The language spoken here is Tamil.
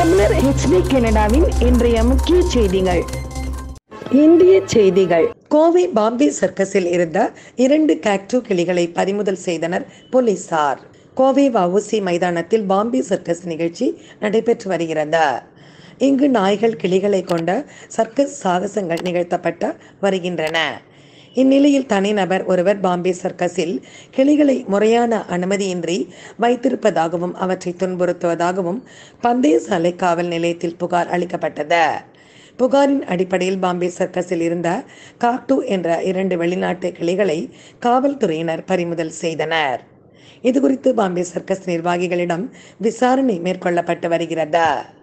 தமிழர் ஹெச்டி கனடாவின் இன்றைய முக்கிய செய்திகள் இந்திய செய்திகள் கோவை பாம்பே சர்க்கஸில் இருந்த இரண்டு காக்டோ கிளிகளை பறிமுதல் செய்தனர் போலீசார் கோவை வஉசி மைதானத்தில் பாம்பே சர்க்கஸ் நிகழ்ச்சி நடைபெற்று வருகிறது இங்கு நாய்கள் கிளிகளை கொண்ட சர்க்கஸ் சாகசங்கள் நிகழ்த்தப்பட்டு வருகின்றன இந்நிலையில் தனிநபர் ஒருவர் பாம்பே சர்க்கஸில் கிளிகளை முறையான அனுமதியின்றி வைத்திருப்பதாகவும் அவற்றை துன்புறுத்துவதாகவும் பந்தய சாலை காவல் நிலையத்தில் புகார் அளிக்கப்பட்டது புகாரின் அடிப்படையில் பாம்பே சர்க்கஸில் இருந்த காக்டூ என்ற இரண்டு வெளிநாட்டு கிளிகளை காவல்துறையினர் பறிமுதல் செய்தனர் இதுகுறித்து பாம்பே சர்க்கஸ் நிர்வாகிகளிடம் விசாரணை மேற்கொள்ளப்பட்டு வருகிறது